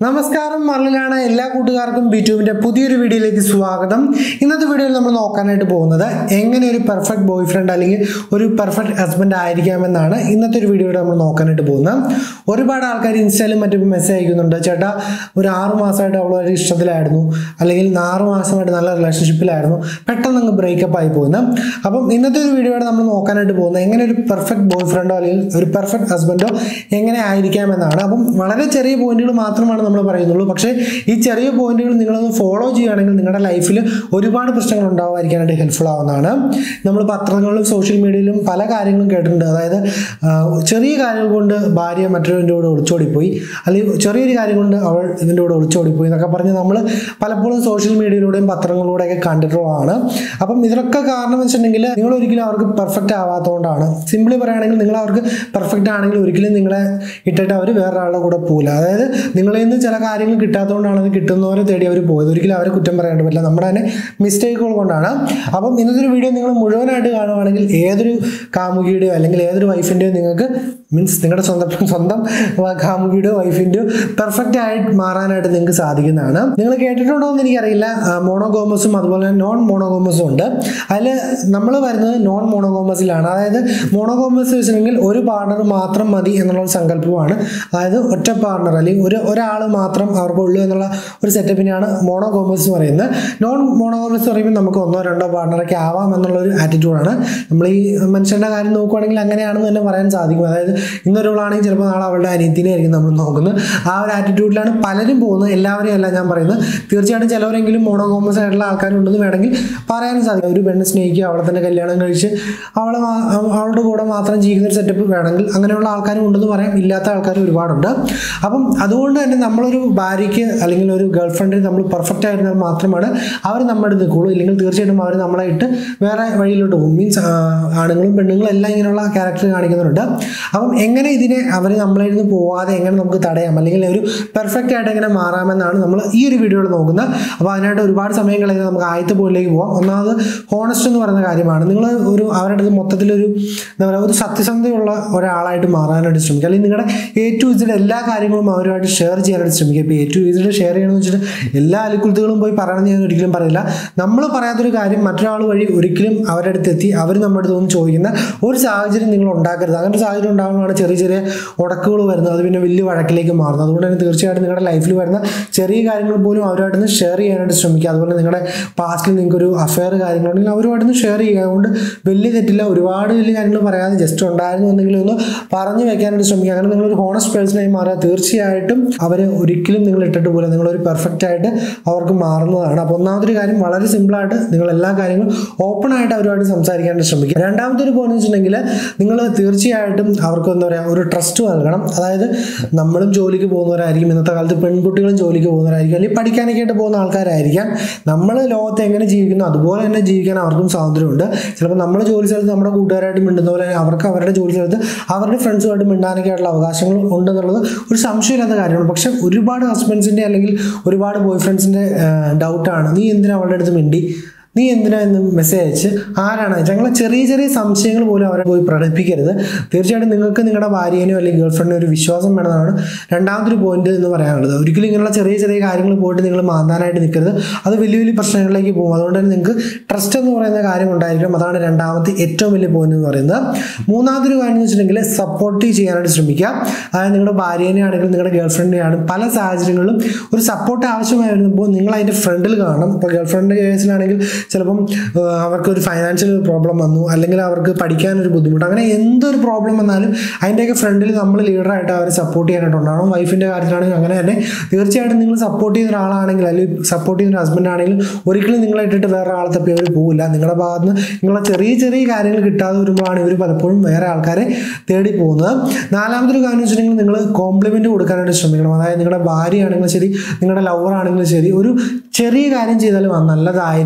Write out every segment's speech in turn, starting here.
നമസ്കാരം മറലിലാണ് എല്ലാ കൂട്ടുകാർക്കും ബി ട്യൂബിന്റെ പുതിയൊരു വീഡിയോയിലേക്ക് സ്വാഗതം ഇന്നത്തെ വീഡിയോയിൽ നമ്മൾ നോക്കാനായിട്ട് പോകുന്നത് എങ്ങനെ ഒരു പെർഫെക്റ്റ് ബോയ് ഫ്രണ്ട് അല്ലെങ്കിൽ ഒരു പെർഫെക്റ്റ് ഹസ്ബൻഡ് ആയിരിക്കാമെന്നാണ് ഇന്നത്തെ ഒരു വീഡിയോയിൽ നമ്മൾ നോക്കാനായിട്ട് പോകുന്നത് ഒരുപാട് ആൾക്കാർ ഇൻസ്റ്റയിലും മറ്റും മെസ്സേജ് അയക്കുന്നുണ്ട് ചേട്ടാ ഒരു ആറ് മാസമായിട്ട് അവൾ ഒരു ഇഷ്ടത്തിലായിരുന്നു അല്ലെങ്കിൽ ആറ് മാസമായിട്ട് നല്ല റിലേഷൻഷിപ്പിലായിരുന്നു പെട്ടെന്ന് അങ്ങ് ബ്രേക്കപ്പ് ആയി പോകുന്നത് അപ്പം ഇന്നത്തെ ഒരു വീഡിയോയുടെ നമ്മൾ നോക്കാനായിട്ട് പോകുന്നത് എങ്ങനെ ഒരു പെർഫെക്റ്റ് ബോയ് ഫ്രണ്ടോ അല്ലെങ്കിൽ ഒരു പെർഫെക്റ്റ് ഹസ്ബൻഡോ എങ്ങനെ ആയിരിക്കാമെന്നാണ് അപ്പം വളരെ ചെറിയ പോയിന്റുകൾ മാത്രമാണ് നമ്മൾ പറയുന്നുള്ളൂ പക്ഷേ ഈ ചെറിയ പോയിന്റുകൾ നിങ്ങളൊന്ന് ഫോളോ ചെയ്യുകയാണെങ്കിൽ നിങ്ങളുടെ ലൈഫിൽ ഒരുപാട് പ്രശ്നങ്ങൾ ഉണ്ടാവാതിരിക്കാനായിട്ട് ഹെൽപ്ഫുൾ ആവുന്നതാണ് നമ്മൾ പത്രങ്ങളിലും സോഷ്യൽ മീഡിയയിലും പല കാര്യങ്ങളും കേട്ടിട്ടുണ്ട് അതായത് ആ, ചെറിയ കാര്യങ്ങൾ കൊണ്ട് ഭാര്യ മറ്റൊരുവിൻ്റെ കൂടെ ഒളിച്ചോടിപ്പോയി അല്ലെങ്കിൽ ചെറിയൊരു കാര്യം കൊണ്ട് അവൾ ഇതിൻ്റെ കൂടെ ഒളിച്ചോടിപ്പോയി എന്നൊക്കെ പറഞ്ഞ് നമ്മൾ പലപ്പോഴും സോഷ്യൽ മീഡിയയിലൂടെയും പത്രങ്ങളിലൂടെയൊക്കെ കണ്ടിട്ടുള്ളതാണ് അപ്പം ഇതിനൊക്കെ കാരണം വെച്ചിട്ടുണ്ടെങ്കിൽ നിങ്ങൾ ഒരിക്കലും അവർക്ക് പെർഫെക്റ്റ് ആവാത്തതുകൊണ്ടാണ് സിംപ്ലി പറയുകയാണെങ്കിൽ നിങ്ങൾ അവർക്ക് പെർഫെക്റ്റ് ആണെങ്കിൽ ഒരിക്കലും നിങ്ങളെ ഇട്ടിട്ട് അവർ വേറൊരാളുടെ കൂടെ പോകില്ല അതായത് നിങ്ങളിൽ നിന്ന് ചില കാര്യങ്ങൾ കിട്ടാത്തതുകൊണ്ടാണ് അത് കിട്ടുന്നവരെ തേടി അവർ പോയത് ഒരിക്കലും അവരെ കുറ്റം പറയാണ്ട് പറ്റില്ല നമ്മുടെ തന്നെ മിസ്റ്റേക്കുകൾ കൊണ്ടാണ് അപ്പം ഇന്നത്തെ ഒരു വീഡിയോ നിങ്ങൾ മുഴുവനായിട്ട് കാണുവാണെങ്കിൽ ഏതൊരു കാമുകിയുടെയോ അല്ലെങ്കിൽ ഏതൊരു വൈഫിൻ്റെയോ നിങ്ങൾക്ക് മീൻസ് നിങ്ങളുടെ സ്വന്തം സ്വന്തം കാമുകിയുടെയോ വൈഫിൻ്റെയോ പെർഫെക്റ്റ് ആയിട്ട് മാറാനായിട്ട് നിങ്ങൾക്ക് സാധിക്കുന്നതാണ് നിങ്ങൾ കേട്ടിട്ടുണ്ടോ എന്ന് എനിക്കറിയില്ല മോണോഗോമസും അതുപോലെ തന്നെ നോൺ മോണോഗോമസും ഉണ്ട് അതിൽ നമ്മൾ വരുന്നത് നോൺ മോണോഗോമസിലാണ് അതായത് മോണോഗോമസ് വെച്ചിട്ടുണ്ടെങ്കിൽ ഒരു പാർട്ണർ മാത്രം മതി എന്നുള്ള ഒരു സങ്കല്പമാണ് അതായത് ഒറ്റ പാർട്ണർ അല്ലെങ്കിൽ ഒരു ഒരാൾ മാത്രം അവർക്കുള്ളൂ എന്നുള്ള ഒരു സെറ്റപ്പിനെയാണ് മോണോഗോമസ് എന്ന് പറയുന്നത് നോൺ മോണോഗോമസ് എന്ന് പറയുമ്പോൾ നമുക്ക് ഒന്നോ രണ്ടോ പാർട്ണറൊക്കെ ആവാം എന്നുള്ള ഒരു ആറ്റിറ്റ്യൂഡാണ് നമ്മൾ ഈ മനുഷ്യൻ്റെ കാര്യം നോക്കുവാണെങ്കിൽ അങ്ങനെയാണെന്ന് തന്നെ പറയാൻ സാധിക്കും അതായത് ഇന്നൊരാളാണെങ്കിൽ ചിലപ്പോൾ നാളെ അവളുടെ അനിയത്തിനെ ആയിരിക്കും നമ്മൾ നോക്കുന്നത് ആ ഒരു ആറ്റിറ്റ്യൂഡിലാണ് പലരും പോകുന്നത് എല്ലാവരെയും അല്ല ഞാൻ പറയുന്നത് തീർച്ചയായിട്ടും ചിലവരെങ്കിലും മോണോഗോമസ് ആയിട്ടുള്ള ആൾക്കാരുണ്ടെന്ന് വേണമെങ്കിൽ പറയാനും സാധിക്കും ഒരു പെണ്ണ് സ്നേഹിക്കുക അവളെ തന്നെ കല്യാണം കഴിച്ച് അവളെ മാ- അവളുടെ കൂടെ മാത്രം ജീവിക്കുന്ന ഒരു സെറ്റപ്പ് വേണമെങ്കിൽ അങ്ങനെയുള്ള ആൾക്കാരും ഉണ്ടെന്ന് പറയാം ഇല്ലാത്ത ആൾക്കാരും ഒരുപാടുണ്ട് അപ്പം അതുകൊണ്ട് തന്നെ നമ്മളൊരു ഭാര്യയ്ക്ക് അല്ലെങ്കിൽ ഒരു ഗേൾ ഫ്രണ്ടിന് നമ്മൾ പെർഫെക്റ്റ് ആയിരുന്നാൽ മാത്രമാണ് അവർ നമ്മുടെ നിൽക്കുള്ളൂ ഇല്ലെങ്കിൽ തീർച്ചയായിട്ടും അവർ നമ്മളെ ഇട്ട് വേറെ വഴിയിലോട്ട് പോകും മീൻസ് ആണുങ്ങളും പെണ്ണുങ്ങളും എല്ലാം ഇങ്ങനെയുള്ള ക്യാരക്ടർ കാണിക്കുന്നുണ്ട് അപ്പം എങ്ങനെ ഇതിനെ അവർ നമ്മളെ ഇരുന്ന് പോവാതെ എങ്ങനെ നമുക്ക് തടയാം അല്ലെങ്കിൽ ഒരു പെർഫെക്റ്റ് ആയിട്ട് എങ്ങനെ മാറാമെന്നാണ് നമ്മൾ ഈ ഒരു വീഡിയോയിൽ നോക്കുന്നത് അപ്പോൾ അതിനായിട്ട് ഒരുപാട് സമയം കളയുന്നത് നമുക്ക് ആദ്യത്തെ പോയിന്റിലേക്ക് പോകാം ഒന്നാമത് ഹോണസ്റ്റ് എന്ന് പറയുന്ന കാര്യമാണ് നിങ്ങൾ ഒരു അവരുടെ അടുത്ത് മൊത്തത്തിലൊരു എന്താ പറയുക ഒരു സത്യസന്ധതയുള്ള ഒരാളായിട്ട് മാറാനായിട്ട് ശ്രമിക്കുക അല്ലെങ്കിൽ നിങ്ങളുടെ എ ടു ഇസിൻ്റെ എല്ലാ കാര്യങ്ങളും അവരുമായിട്ട് ഷെയർ ചെയ്യാനായിട്ട് ശ്രമിക്കുക ഇപ്പോൾ എ ടു ഇസിൽ ഷെയർ ചെയ്യണമെന്ന് വെച്ചിട്ട് എല്ലാ അലിക്കുലത്തുകളും പോയി പറയണമെന്ന് ഞാൻ ഒരിക്കലും പറയില്ല നമ്മൾ പറയാത്തൊരു കാര്യം മറ്റൊരാൾ വഴി ഒരിക്കലും അവരുടെ അടുത്ത് എത്തി അവർ നമ്മുടെ അടുത്ത് ഒന്ന് ചോദിക്കുന്ന ഒരു സാഹചര്യം നിങ്ങൾ ഉണ്ടാക്കരുത് അങ്ങനെ ഒരു സാഹചര്യം ഉണ്ടാകുമ്പോഴാണ് ചെറിയ ചെറിയ ഉടക്കുകൾ വരുന്നത് അത് പിന്നെ വലിയ വഴക്കിലേക്ക് മാറുന്നത് അതുകൊണ്ട് തന്നെ തീർച്ചയായിട്ടും നിങ്ങളുടെ ലൈഫിൽ വരുന്ന ചെറിയ കാര്യങ്ങൾ പോലും അവരുമായിട്ടൊന്ന് ഷെയർ ചെയ്യാനായിട്ട് ശ്രമിക്കുക അതുപോലെ നിങ്ങളുടെ പാസ്റ്റിൽ നിങ്ങൾക്കൊരു അഫെയർ കാര്യങ്ങളുണ്ടെങ്കിൽ അവരുമായിട്ടൊന്ന് ഷെയർ ചെയ്യുക അതുകൊണ്ട് വലിയ തെറ്റില്ല ഒരുപാട് വലിയ കാര്യങ്ങൾ പറയാതെ ജസ്റ്റ് ഉണ്ടായിരുന്നു എന്നെങ്കിലും ഒന്ന് പറഞ്ഞു വെക്കാനായിട്ട് ശ്രമിക്കുക അങ്ങനെ നിങ്ങളൊരു ഹോണസ്റ്റ് പേഴ്സണായി മാറുക തീർച്ചയായിട്ടും അവർ ഒരിക്കലും നിങ്ങൾ ഇട്ടിട്ട് പോലെ നിങ്ങളൊരു പെർഫെക്റ്റ് ആയിട്ട് അവർക്ക് മാറുന്നതാണ് അപ്പോൾ ഒന്നാമതൊരു കാര്യം വളരെ സിമ്പിളായിട്ട് നിങ്ങൾ എല്ലാ കാര്യങ്ങളും ഓപ്പൺ ആയിട്ട് അവരുമായിട്ട് സംസാരിക്കാനായിട്ട് ശ്രമിക്കുക രണ്ടാമത്തെ ഒരു പോയിന്റ് വെച്ചിട്ടുണ്ടെങ്കിൽ നിങ്ങൾ തീർച്ചയായിട്ടും അവർക്ക് എന്താ പറയുക ഒരു ട്രസ്റ്റ് നൽകണം അതായത് നമ്മളും ജോലിക്ക് പോകുന്നവരായിരിക്കും ഇന്നത്തെ കാലത്ത് പെൺകുട്ടികളും ജോലിക്ക് പോകുന്നവരായിരിക്കും അല്ലെങ്കിൽ പഠിക്കാനൊക്കെ ആയിട്ട് പോകുന്ന ആൾക്കാരായിരിക്കാം നമ്മൾ ലോകത്ത് എങ്ങനെ ജീവിക്കുന്നു അതുപോലെ തന്നെ ജീവിക്കാൻ അവർക്കും സ്വാതന്ത്ര്യമുണ്ട് ചിലപ്പോൾ നമ്മൾ ജോലി സ്ഥലത്ത് നമ്മുടെ കൂട്ടുകാരായിട്ട് മിണ്ടുന്ന പോലെ അവർക്ക് അവരുടെ ജോലി സ്ഥലത്ത് അവരുടെ ഫ്രണ്ട്സുമായിട്ട് മിണ്ടാനൊക്കെ ആയിട്ടുള്ള അവകാശങ്ങൾ ഉണ്ടെന്നുള്ളത് ഒരു സംശയമില്ലാത്ത കാര്യമാണ് പക്ഷെ ഒരുപാട് ഹസ്ബൻഡ്സിൻ്റെ അല്ലെങ്കിൽ ഒരുപാട് ബോയ് ഫ്രണ്ട്സിൻ്റെ ഡൗട്ടാണ് നീ എന്തിനാ അവളുടെ അടുത്ത് മിണ്ടി നീ എന്തിനാ എന്ന് മെസ്സേജ് അയച്ച് ആരാണ് ഞങ്ങളെ ചെറിയ ചെറിയ സംശയങ്ങൾ പോലും അവരെ പോയി പ്രകടിപ്പിക്കരുത് തീർച്ചയായിട്ടും നിങ്ങൾക്ക് നിങ്ങളുടെ ഭാര്യേനോ അല്ലെങ്കിൽ ഗേൾ ഫ്രണ്ടിനോ ഒരു വിശ്വാസം വേണമെന്നാണ് രണ്ടാമതൊരു പോയിന്റ് എന്ന് പറയാനുള്ളത് ഒരിക്കലും ഇങ്ങനെയുള്ള ചെറിയ ചെറിയ കാര്യങ്ങൾ പോയിട്ട് നിങ്ങൾ മാന്താനായിട്ട് നിൽക്കരുത് അത് വലിയ വലിയ പ്രശ്നങ്ങളിലേക്ക് പോകും അതുകൊണ്ട് തന്നെ നിങ്ങൾക്ക് ട്രസ്റ്റ് എന്ന് പറയുന്ന കാര്യം ഉണ്ടായിരിക്കണം അതാണ് രണ്ടാമത്തെ ഏറ്റവും വലിയ പോയിന്റ് എന്ന് പറയുന്നത് മൂന്നാമതൊരു കാര്യം എന്ന് വെച്ചിട്ടുണ്ടെങ്കിൽ സപ്പോർട്ട് ചെയ്യാനായിട്ട് ശ്രമിക്കുക അതായത് നിങ്ങളുടെ ഭാര്യേനെ ആണെങ്കിലും നിങ്ങളുടെ ഗേൾ ഫ്രണ്ടിനെ ആണെങ്കിലും പല സാഹചര്യങ്ങളിലും ഒരു സപ്പോർട്ട് ആവശ്യമായി വരുമ്പോൾ നിങ്ങൾ അതിൻ്റെ ഫ്രണ്ടിൽ കാണണം ഇപ്പോൾ ഗേൾ ഫ്രണ്ട് കേസിലാണെങ്കിൽ ചിലപ്പം ആ, അവർക്ക് ഒരു ഫൈനാൻഷ്യൽ പ്രോബ്ലം വന്നു അല്ലെങ്കിൽ അവർക്ക് പഠിക്കാനൊരു ബുദ്ധിമുട്ട് അങ്ങനെ എന്തൊരു പ്രോബ്ലം വന്നാലും അതിൻ്റെയൊക്കെ ഫ്രണ്ടിൽ നമ്മൾ ലീഡറായിട്ട് അവരെ സപ്പോർട്ട് ചെയ്യാനായിട്ട് ഉണ്ടാവണം വൈഫിൻ്റെ കാര്യത്തിലാണെങ്കിൽ അങ്ങനെ തന്നെ തീർച്ചയായിട്ടും നിങ്ങൾ സപ്പോർട്ട് ചെയ്യുന്ന ഒരാളാണെങ്കിൽ അല്ലെങ്കിൽ സപ്പോർട്ട് ചെയ്യുന്ന ഹസ്ബൻഡ് ആണെങ്കിൽ ഒരിക്കലും നിങ്ങളെ ഇട്ടിട്ട് വേറെ ആളെ തപ്പി അവർ പോകില്ല നിങ്ങളുടെ ഭാഗത്ത് നിന്ന് നിങ്ങളെ ചെറിയ ചെറിയ കാര്യങ്ങൾ കിട്ടാതെ വരുമ്പോഴാണ് ഇവർ പലപ്പോഴും വേറെ ആൾക്കാരെ തേടി പോകുന്നത് നാലാമതൊരു കാര്യം എന്ന് വെച്ചിട്ടുണ്ടെങ്കിൽ നിങ്ങൾ കോംപ്ലിമെൻറ്റ് കൊടുക്കാനായിട്ട് ശ്രമിക്കണം അതായത് നിങ്ങളുടെ ഭാര്യ ആണെങ്കിലും ശരി നിങ്ങളുടെ ലവർ ആണെങ്കിലും ശരി ഒരു ചെറിയ കാര്യം ചെയ്താലും ആ നല്ലതായിരുന്നു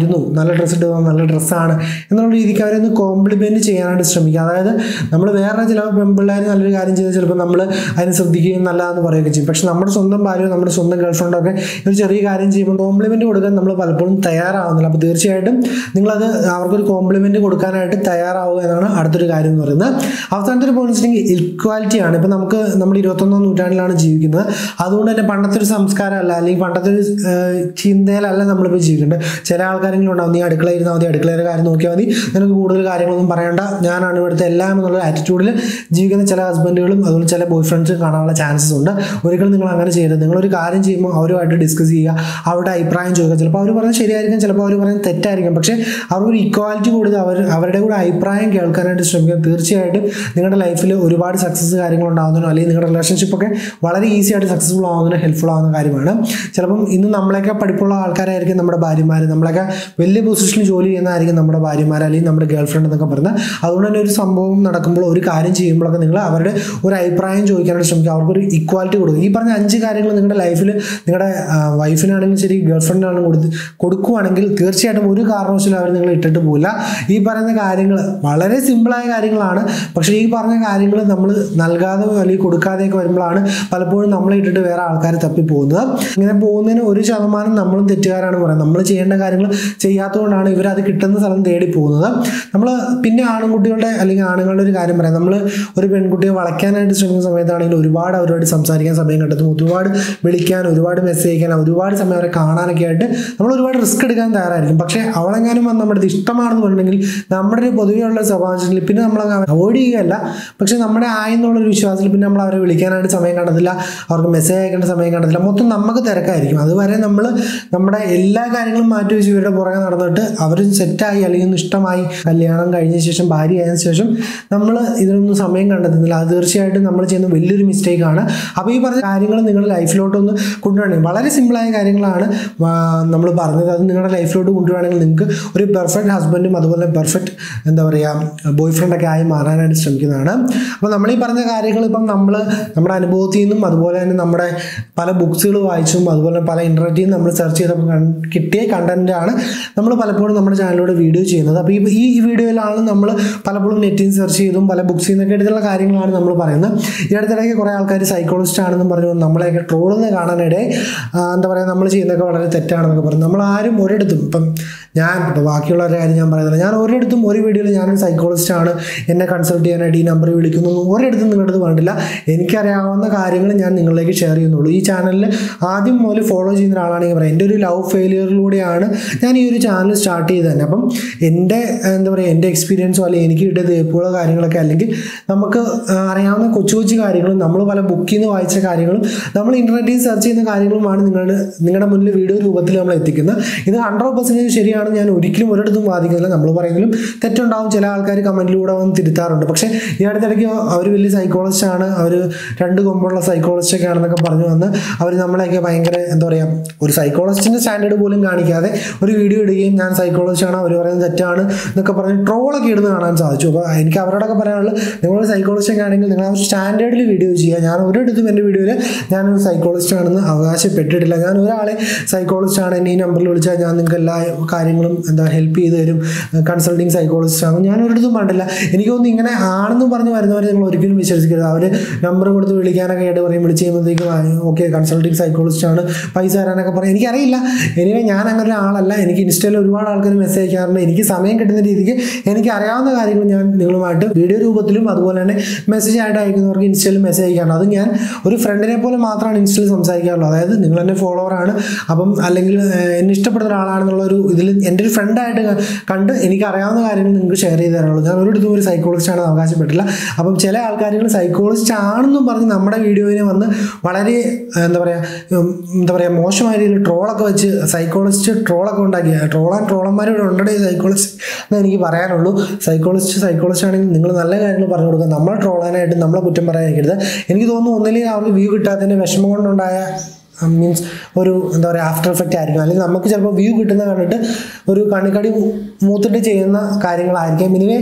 നല്ല ഡ്രസ്സ് ഇട്ട് പോകാം നല്ല ഡ്രസ്സാണ് എന്നുള്ള രീതിക്ക് അവരെ ഒന്ന് കോംപ്ലിമെൻറ്റ് ചെയ്യാനായിട്ട് ശ്രമിക്കുക അതായത് നമ്മൾ വേറെ ചില പെൺപിള്ളേർ നല്ലൊരു കാര്യം ചെയ്താൽ ചിലപ്പോൾ നമ്മൾ അതിനെ ശ്രദ്ധിക്കുകയും നല്ലതെന്ന് പറയുകയൊക്കെ ചെയ്യും പക്ഷെ നമ്മുടെ സ്വന്തം ഭാര്യയോ നമ്മുടെ സ്വന്തം ഗേൾഫ്രണ്ടോ ഒക്കെ ഒരു ചെറിയ കാര്യം ചെയ്യുമ്പോൾ കോംപ്ലിമെൻറ്റ് കൊടുക്കാൻ നമ്മൾ പലപ്പോഴും തയ്യാറാവുന്നില്ല അപ്പോൾ തീർച്ചയായിട്ടും നിങ്ങളത് അവർക്കൊരു കോംപ്ലിമെൻറ്റ് കൊടുക്കാനായിട്ട് തയ്യാറാവുക എന്നാണ് അടുത്തൊരു കാര്യം എന്ന് പറയുന്നത് അവസാനത്തെ ഒരു പോയിന്റ് വെച്ചിട്ടുണ്ടെങ്കിൽ ഇക്വാലിറ്റിയാണ് ഇപ്പം നമുക്ക് നമ്മൾ ഇരുപത്തൊന്നാം നൂറ്റാണ്ടിലാണ് ജീവിക്കുന്നത് അതുകൊണ്ട് തന്നെ പണ്ടത്തെ ഒരു സംസ്കാരമല്ല അല്ലെങ്കിൽ പണ്ടത്തെ ഒരു ഏഹ്, ചിന്തയിലല്ല നമ്മളിപ്പോൾ ജീവിക്കേണ്ടത് ചില ആൾക്കാരെങ്കിലും ഉണ്ടാവും നീ അടുക്കളയിൽ ഇരുന്നാൽ മതി അടുക്കളയുടെ കാര്യം നോക്കിയാൽ മതി നിനക്ക് കൂടുതൽ കാര്യങ്ങളൊന്നും പറയണ്ട ഞാനാണ് ഇവിടുത്തെ എല്ലാം എന്നുള്ള ആറ്റിറ്റ്യൂഡിൽ ജീവിക്കുന്ന ചില ഹസ്ബൻഡുകളും അതുപോലെ ചില ബോയ് ഫ്രണ്ട്സും കാണാനുള്ള ചാൻസസ് ഉണ്ട് ഒരിക്കലും നിങ്ങൾ അങ്ങനെ ചെയ്യരുത് നിങ്ങളൊരു കാര്യം ചെയ്യുമ്പോൾ അവരുമായിട്ട് ഡിസ്കസ് ചെയ്യുക അവരുടെ അഭിപ്രായം ചോദിക്കുക ചിലപ്പോൾ അവർ പറയുന്നത് ശരിയായിരിക്കും ചിലപ്പോൾ അവർ പറയുന്നത് തെറ്റായിരിക്കും പക്ഷേ അവർക്കൊരു ഇക്വാലിറ്റി കൊടുത്ത് അവർ അവരുടെ കൂടെ അഭിപ്രായം കേൾക്കാനായിട്ട് ശ്രമിക്കുക തീർച്ചയായിട്ടും നിങ്ങളുടെ ലൈഫിൽ ഒരുപാട് സക്സസ് കാര്യങ്ങൾ ഉണ്ടാകുന്നതിനോ അല്ലെങ്കിൽ നിങ്ങളുടെ റിലേഷൻഷിപ്പ് ഒക്കെ വളരെ ഈസി ആയിട്ട് സക്സസ്ഫുൾ ആവുന്നതിന് ഹെൽപ്ഫുൾ ആവുന്ന കാര്യമാണ് ചിലപ്പം ഇന്ന് നമ്മളെയൊക്കെ പഠിപ്പുള്ള ആൾക്കാരായിരിക്കും നമ്മുടെ ഭാര്യമാർ നമ്മളൊക്കെ വലിയ പൊസിഷനിൽ ജോലി ചെയ്യുന്നതായിരിക്കും നമ്മുടെ ഭാര്യമാർ അല്ലെങ്കിൽ നമ്മുടെ ഗേൾ ഫ്രണ്ട് എന്നൊക്കെ പറയുന്നത് അതുകൊണ്ട് തന്നെ ഒരു സംഭവം നടക്കുമ്പോൾ ഒരു കാര്യം ചെയ്യുമ്പോഴൊക്കെ നിങ്ങൾ അവരുടെ ഒരു അഭിപ്രായം ചോദിക്കാനായിട്ട് ശ്രമിക്കുക അവർക്കൊരു ഇക്വാലിറ്റി കൊടുക്കുക ഈ പറഞ്ഞ അഞ്ച് കാര്യങ്ങൾ നിങ്ങളുടെ ലൈഫിൽ നിങ്ങളുടെ വൈഫിനാണെങ്കിലും ശരി ഗേൾ ഫ്രണ്ടിനാണെങ്കിലും കൊടുത്ത് കൊടുക്കുവാണെങ്കിൽ തീർച്ചയായിട്ടും ഒരു കാരണവശാലും അവർ നിങ്ങൾ ഇട്ടിട്ട് പോകില്ല ഈ പറയുന്ന കാര്യങ്ങൾ വളരെ സിമ്പിളായ കാര്യങ്ങളാണ് പക്ഷേ ഈ പറഞ്ഞ കാര്യങ്ങൾ നമ്മൾ നൽകാതെ അല്ലെങ്കിൽ കൊടുക്കാതെയൊക്കെ വരുമ്പോഴാണ് പലപ്പോഴും നമ്മളെ ഇട്ടിട്ട് വേറെ ആൾക്കാർ തപ്പി പോകുന്നത് ഇങ്ങനെ പോകുന്നതിന് ഒരു ശതമാനം നമ്മളും തെറ്റുകാരാണ് പറയുന്നത് നമ്മൾ ചെയ്യേണ്ട കാര്യങ്ങൾ ചെയ്യാത്തതുകൊണ്ടാണ് ഇവരത് കിട്ടുന്ന സ്ഥലം തേടി പോകുന്നത് നമ്മൾ പിന്നെ ആൺകുട്ടികളുടെ അല്ലെങ്കിൽ ആണുങ്ങളുടെ ഒരു കാര്യം പറയാം നമ്മൾ ഒരു പെൺകുട്ടിയെ വളയ്ക്കാനായിട്ട് ശ്രമിക്കുന്ന സമയത്താണെങ്കിൽ ഒരുപാട് അവരോട് സംസാരിക്കാൻ സമയം കണ്ടെത്തും ഒരുപാട് വിളിക്കാൻ ഒരുപാട് മെസ്സേജ് അയക്കാൻ ഒരുപാട് സമയം അവരെ കാണാനൊക്കെ ആയിട്ട് നമ്മൾ ഒരുപാട് റിസ്ക് എടുക്കാൻ തയ്യാറായിരിക്കും പക്ഷേ അവളെങ്ങാനും വന്ന് നമ്മുടെ അടുത്ത് ഇഷ്ടമാണെന്ന് പറഞ്ഞിട്ടുണ്ടെങ്കിൽ നമ്മുടെ ഒരു പൊതുവെയുള്ള സ്വഭാവത്തിൽ പിന്നെ നമ്മൾ അവോയ്ഡ് ചെയ്യുകയല്ല പക്ഷേ നമ്മുടെ ആയെന്നുള്ളൊരു വിശ്വാസത്തിൽ പിന്നെ നമ്മൾ അവരെ വിളിക്കാനായിട്ട് സമയം കണ്ടെത്തില്ല അവർക്ക് മെസ്സേജ് അയക്കേണ്ട സമയം കണ്ടെത്തില്ല മൊത്തം നമുക്ക് തിരക്കായിരിക്കും അതുവരെ നമ്മൾ നമ്മുടെ എല്ലാ കാര്യങ്ങളും മാറ്റി വെച്ച് ഇവരുടെ പുറകെ നടന്നിട്ട് അവർ സെറ്റായി അല്ലെങ്കിൽ ഒന്ന് ഇഷ്ടമായി കല്യാണം കഴിഞ്ഞ ശേഷം ഭാര്യ ആയതിനു ശേഷം നമ്മൾ ഇതിനൊന്നും സമയം കണ്ടെത്തുന്നില്ല അത് തീർച്ചയായിട്ടും നമ്മൾ ചെയ്യുന്ന വലിയൊരു മിസ്റ്റേക്കാണ് അപ്പോൾ ഈ പറഞ്ഞ കാര്യങ്ങൾ നിങ്ങളുടെ ലൈഫിലോട്ടൊന്ന് കൊണ്ടുവരണം വളരെ സിമ്പിളായ കാര്യങ്ങളാണ് നമ്മൾ പറഞ്ഞത് അത് നിങ്ങളുടെ ലൈഫിലോട്ട് കൊണ്ടുവരികയാണെങ്കിൽ നിങ്ങൾക്ക് ഒരു പെർഫെക്റ്റ് ഹസ്ബൻഡും അതുപോലെ പെർഫെക്റ്റ് എന്താ പറയുക ബോയ് ഫ്രണ്ടൊക്കെ ആയി മാറാനായിട്ട് ശ്രമിക്കുന്നതാണ് അപ്പോൾ നമ്മൾ ഈ പറഞ്ഞ കാര്യങ്ങൾ ഇപ്പം നമ്മൾ നമ്മുടെ അനുഭവത്തിൽ നിന്നും അതുപോലെ തന്നെ നമ്മുടെ പല ബുക്സുകൾ വായിച്ചും അതുപോലെ പല ഇൻ്റർനെറ്റിൽ നിന്ന് നമ്മൾ സെർച്ച് ചെയ്തപ്പോൾ കൺ- കിട്ടിയ കണ്ടൻറ്റാണ് നമ്മൾ പലപ്പോഴും നമ്മുടെ ചാനലിലൂടെ വീഡിയോ ചെയ്യുന്നത് അപ്പോൾ ഈ ഈ വീഡിയോയിലാണ് നമ്മൾ പലപ്പോഴും നെറ്റിൽ നിന്ന് സെർച്ച് ചെയ്തും പല ബുക്സിൽ നിന്നൊക്കെ എടുത്തുള്ള കാര്യങ്ങളാണ് നമ്മൾ പറയുന്നത് ഈ അടുത്തിടയ്ക്ക് കുറേ ആൾക്കാർ സൈക്കോളജിസ്റ്റ് ആണെന്നും പറഞ്ഞു നമ്മളെയൊക്കെ ട്രോളെന്ന് കാണാനിടെ ആ, എന്താ പറയുക നമ്മൾ ചെയ്യുന്നതൊക്കെ വളരെ തെറ്റാണെന്നൊക്കെ പറഞ്ഞു നമ്മൾ ആരും ഒരിടത്തും ഇപ്പം ഞാൻ ഇപ്പോൾ ബാക്കിയുള്ളവരുടെ കാര്യം ഞാൻ പറയുന്നില്ല ഞാൻ ഒരിടത്തും ഒരു വീഡിയോയിൽ ഞാനൊരു സൈക്കോളജിസ്റ്റ് ആണ് എന്നെ കൺസൾട്ട് ചെയ്യാനായിട്ട് ഈ നമ്പർ വിളിക്കുന്നു എന്ന് ഒരിടത്തും നിങ്ങളുടെ അടുത്ത് വേണ്ടില്ല എനിക്കറിയാവുന്ന കാര്യങ്ങൾ ഞാൻ നിങ്ങളിലേക്ക് ഷെയർ ചെയ്യുന്നുള്ളൂ ഈ ചാനലിൽ ആദ്യം മുതൽ ഫോളോ ചെയ്യുന്ന ഒരാളാണെങ്കിൽ പറയാം എൻ്റെ ഒരു ലവ് ഫെയിലിയറിലൂടെയാണ് ഞാൻ ഈ ഒരു ചാനൽ സ്റ്റാർട്ട് ചെയ്തത് തന്നെ അപ്പം എൻ്റെ എന്താ പറയുക എൻ്റെ എക്സ്പീരിയൻസോ അല്ലെങ്കിൽ എനിക്ക് കിട്ടിയ തേപ്പുകളോ കാര്യങ്ങളൊക്കെ അല്ലെങ്കിൽ നമുക്ക് ആ, അറിയാവുന്ന കൊച്ചു കൊച്ചു കാര്യങ്ങളും നമ്മൾ പല ബുക്കിൽ നിന്ന് വായിച്ച കാര്യങ്ങളും നമ്മൾ ഇൻ്റർനെറ്റിൽ സെർച്ച് ചെയ്യുന്ന കാര്യങ്ങളുമാണ് നിങ്ങളുടെ നിങ്ങളുടെ മുന്നിൽ വീഡിയോ രൂപത്തിൽ നമ്മൾ എത്തിക്കുന്നത് ഇത് ഹൺഡ്രഡ് പെർസെൻറ്റേജ് ശരിയാണ് ഞാൻ ഒരിക്കലും ഒരിടത്തും വാദിക്കുന്നില്ല നമ്മൾ പറയുന്നതിലും തെറ്റുണ്ടാവും ചില ആൾക്കാർ കമൻറ്റിലൂടെ വന്ന് തിരുത്താറുണ്ട് പക്ഷേ ഈ അടുത്തിടയ്ക്ക് അവർ വലിയ സൈക്കോളജിസ്റ്റ് ആണ് അവർ രണ്ട് കൊമ്പുള്ള സൈക്കോളജിസ്റ്റ് ഒക്കെ ആണെന്നൊക്കെ പറഞ്ഞു വന്ന് അവർ നമ്മളെയൊക്കെ ഭയങ്കര എന്താ പറയുക ഒരു സൈക്കോളജിസ്റ്റിൻ്റെ സ്റ്റാൻഡേർഡ് പോലും കാണിക്കാതെ ഒരു വീഡിയോ ഇടുകയും ഞാൻ സൈക്കോളജിസ്റ്റ് ആണ് അവർ പറയുന്നത് തെറ്റാണ് എന്നൊക്കെ പറഞ്ഞ് ട്രോളൊക്കെ ഇടുന്ന കാണാൻ സാധിച്ചു അപ്പോൾ എനിക്ക് അവരോടൊക്കെ പറയാനുള്ളത് നിങ്ങളൊരു സൈക്കോളജിസ്റ്റ് ഒക്കെ ആണെങ്കിൽ നിങ്ങൾ ആ ഒരു സ്റ്റാൻഡേർഡിൽ വീഡിയോ ചെയ്യുക ഞാൻ ഒരിടത്തും എൻ്റെ വീഡിയോയിൽ ഞാനൊരു സൈക്കോളജിസ്റ്റ് ആണെന്ന് അവകാശപ്പെട്ടിട്ടില്ല ഞാൻ ഒരാളെ സൈക്കോളജിസ്റ്റ് ആണ് എന്നെ ഈ നമ്പറിൽ വിളിച്ചാൽ ഞാൻ നിങ്ങൾക്ക് എല്ലാ കാര്യങ്ങളും എന്താ ഹെൽപ്പ് ചെയ്ത് തരും കൺസൾട്ടിങ് സൈക്കോളജിസ്റ്റ് ആണ് ഞാൻ ഒരിടത്തും പാടില്ല എനിക്ക് തോന്നുന്നു ഇങ്ങനെ ആണെന്ന് പറഞ്ഞ് വരുന്നവരെ നിങ്ങൾ ഒരിക്കലും വിശ്വസിക്കരുത് അവർ നമ്പർ കൊടുത്ത് വിളിക്കാനൊക്കെ ആയിട്ട് പറയും വിളിച്ച് കഴിയുമ്പോഴത്തേക്കും ഓക്കെ കൺസൾട്ടിങ് സൈക്കോളജിസ്റ്റ് ആണ് പൈസ തരാനൊക്കെ പറയും എനിക്കറിയില്ല എനിവേ ഞാൻ അങ്ങനെ ഒരാളല്ല എനിക്ക് ഇൻസ്റ്റയിൽ ഒരുപാട് ആൾക്കാർ മെസ്സേജ് അയക്കാറുണ്ട് എനിക്ക് സമയം കിട്ടുന്ന രീതിക്ക് എനിക്ക് അറിയാവുന്ന കാര്യങ്ങൾ ഞാൻ നിങ്ങളുമായിട്ട് വീഡിയോ രൂപത്തിലും അതുപോലെ തന്നെ മെസ്സേജ് ആയിട്ട് അയക്കുന്നവർക്ക് ഇൻസ്റ്റയിൽ മെസ്സേജ് അയക്കാറുണ്ട് അത് ഞാൻ ഒരു ഫ്രണ്ടിനെ പോലെ മാത്രമാണ് ഇൻസ്റ്റയിൽ സംസാരിക്കാറുള്ളത് അതായത് നിങ്ങൾ എൻ്റെ ഫോളോവറാണ് അപ്പം അല്ലെങ്കിൽ ഏഹ്, എന്നെ ഇഷ്ടപ്പെടുന്ന ഒരാളാണെന്നുള്ള ഒരു ഇതിൽ എൻ്റെ ഒരു ഫ്രണ്ടായിട്ട് കണ്ട് എനിക്ക് അറിയാവുന്ന കാര്യങ്ങൾ നിങ്ങൾക്ക് ഷെയർ ചെയ്ത് തരാനുള്ളൂ ഞാൻ ഒരിടത്തും ഒരു സൈക്കോളജിസ്റ്റ് ആണെന്ന് അവകാശപ്പെട്ടില്ല അപ്പം ചില ആൾക്കാരുകൾ സൈക്കോളജിസ്റ്റ് ആണെന്നും പറഞ്ഞ് നമ്മുടെ വീഡിയോയിനെ വന്ന് വളരെ ഏഹ്, എന്താ പറയുക ഉം, എന്താ പറയുക മോശമായ രീതിയിൽ ട്രോളൊക്കെ വെച്ച് സൈക്കോളജിസ്റ്റ് ട്രോളൊക്കെ ഉണ്ടാക്കി ട്രോൾ ആൻഡ് ട്രോളന്മാർ ഇവിടെ ഉണ്ടേ സൈക്കോളജിസ്റ്റ് എന്ന് എനിക്ക് പറയാനുള്ളൂ സൈക്കോളജിസ്റ്റ് സൈക്കോളജിസ്റ്റ് ആണെങ്കിൽ നിങ്ങൾ നല്ല കാര്യങ്ങൾ പറഞ്ഞു കൊടുക്കുക നമ്മളെ ട്രോളാനായിട്ട് നമ്മളെ കുറ്റം പറയാനിരിക്കരുത് എനിക്ക് തോന്നുന്നു ഒന്നില്ലെങ്കിൽ അവർക്ക് വ്യൂ കിട്ടാത്തതിൻ്റെ വിഷമം കൊണ്ടുണ്ടായ മീൻസ് ഒരു എന്താ പറയുക ആഫ്റ്റർ എഫക്റ്റ് ആയിരിക്കും അല്ലെങ്കിൽ നമുക്ക് ചിലപ്പോൾ വ്യൂ കിട്ടുന്ന കണ്ടിട്ട് ഒരു കണിക്കടി മൂത്തിട്ട് ചെയ്യുന്ന കാര്യങ്ങളായിരിക്കാം ഇനിവേ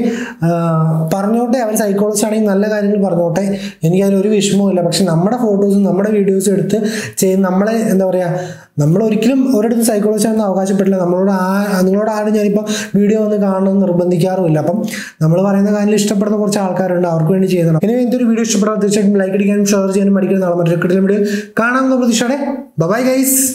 പറഞ്ഞോട്ടെ അവർ സൈക്കോളജിസ്റ്റ് ആണെങ്കിൽ നല്ല കാര്യങ്ങൾ പറഞ്ഞോട്ടെ എനിക്ക് അതിലൊരു വിഷമവും ഇല്ല പക്ഷെ നമ്മുടെ ഫോട്ടോസും നമ്മുടെ വീഡിയോസും എടുത്ത് ചെയ്യുന്ന നമ്മളെ എന്താ പറയുക നമ്മൾ ഒരിക്കലും ഒരിടത്തും സൈക്കോളജി ആണെന്ന് അവകാശപ്പെട്ടില്ല നമ്മളോട് ആ നിങ്ങളോട് ആരും ഞാനിപ്പോൾ വീഡിയോ ഒന്ന് കാണണമെന്ന് നിർബന്ധിക്കാറുമില്ല അപ്പം നമ്മൾ പറയുന്ന കാര്യം ഇഷ്ടപ്പെടുന്ന കുറച്ച് ആൾക്കാരുണ്ട് അവർക്ക് വേണ്ടി ചെയ്യണം ഇനി ഇന്നത്തെ ഒരു വീഡിയോ ഇഷ്ടപ്പെടാൻ തീർച്ചയായിട്ടും ലൈക്ക് അടിക്കാനും ഷെയർ ചെയ്യാനും മടിക്കുന്ന നാളെ മറ്റൊരു കിട്ടുന്ന വീഡിയോ കാണാമെന്ന പ്രതീക്ഷയോടെ ബൈ ഗൈസ്